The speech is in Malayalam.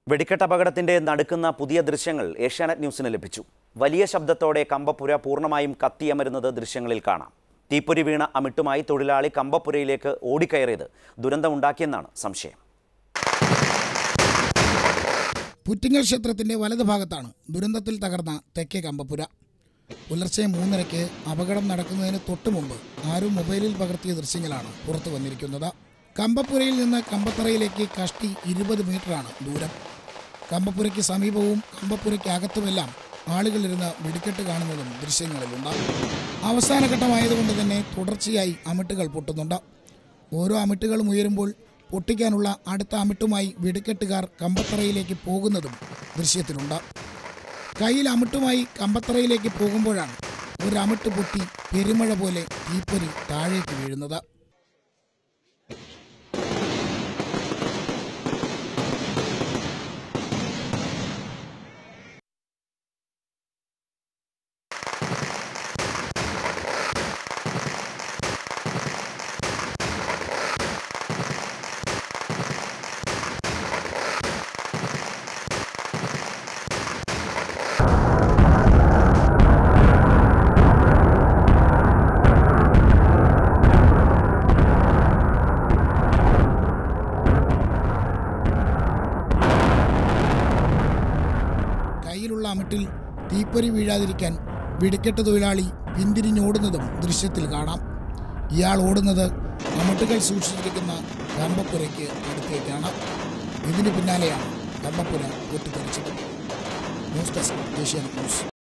വെടിക്കെട്ട് അപകടത്തിന്റെ നടുക്കുന്ന പുതിയ ദൃശ്യങ്ങൾ ഏഷ്യാനെറ്റ് ന്യൂസിന് ലഭിച്ചു വലിയ ശബ്ദത്തോടെ കമ്പപ്പുര പൂർണ്ണമായും കത്തിയമരുന്നത് ദൃശ്യങ്ങളിൽ കാണാം തീപ്പൊരി വീണ അമിട്ടുമായി തൊഴിലാളി കമ്പപ്പുരയിലേക്ക് ഓടിക്കയറിയത് ദുരന്തമുണ്ടാക്കിയെന്നാണ് സംശയം പുറ്റിങ്ങൽ ക്ഷേത്രത്തിന്റെ വലതുഭാഗത്താണ് ദുരന്തത്തിൽ തകർന്ന തെക്കേ കമ്പപ്പുര പുലർച്ചെ മൂന്നരയ്ക്ക് അപകടം നടക്കുന്നതിന് തൊട്ടു മുമ്പ് ആരും മൊബൈലിൽ പകർത്തിയ ദൃശ്യങ്ങളാണ് പുറത്തു വന്നിരിക്കുന്നത് കമ്പപ്പുരയിൽ നിന്ന് കമ്പത്തറയിലേക്ക് കഷ്ടി ഇരുപത് മീറ്ററാണ് ദൂരം കമ്പപ്പുരയ്ക്ക് സമീപവും കമ്പപ്പുരയ്ക്ക് അകത്തുമെല്ലാം ആളുകളിരുന്ന് വെടിക്കെട്ട് കാണുന്നതും ദൃശ്യങ്ങളിലുണ്ട് അവസാന ഘട്ടമായതുകൊണ്ട് തന്നെ തുടർച്ചയായി അമിട്ടുകൾ പൊട്ടുന്നുണ്ട് ഓരോ അമിട്ടുകളും ഉയരുമ്പോൾ പൊട്ടിക്കാനുള്ള അടുത്ത അമിട്ടുമായി വെടിക്കെട്ടുകാർ കമ്പത്തറയിലേക്ക് പോകുന്നതും ദൃശ്യത്തിലുണ്ട് കയ്യിൽ അമിട്ടുമായി കമ്പത്തറയിലേക്ക് പോകുമ്പോഴാണ് ഒരു അമിട്ട് പൊട്ടി പെരുമഴ പോലെ തീപ്പൊരി താഴേക്ക് വീഴുന്നത് കയ്യിലുള്ള അമിട്ടിൽ തീപ്പൊരി വീഴാതിരിക്കാൻ വെടിക്കെട്ട് തൊഴിലാളി പിന്തിരിഞ്ഞോടുന്നതും ദൃശ്യത്തിൽ കാണാം ഇയാൾ ഓടുന്നത് അമിട്ടുകൾ സൂക്ഷിച്ചിരിക്കുന്ന കമ്പപ്പുരയ്ക്ക് അടുത്തേക്കാണ് ഇതിന് പിന്നാലെയാണ് കമ്പപ്പുര പൊട്ടിത്തെറിച്ചത് ന്യൂസ് ഡെസ്ക് ഏഷ്യാനെറ്റ് ന്യൂസ്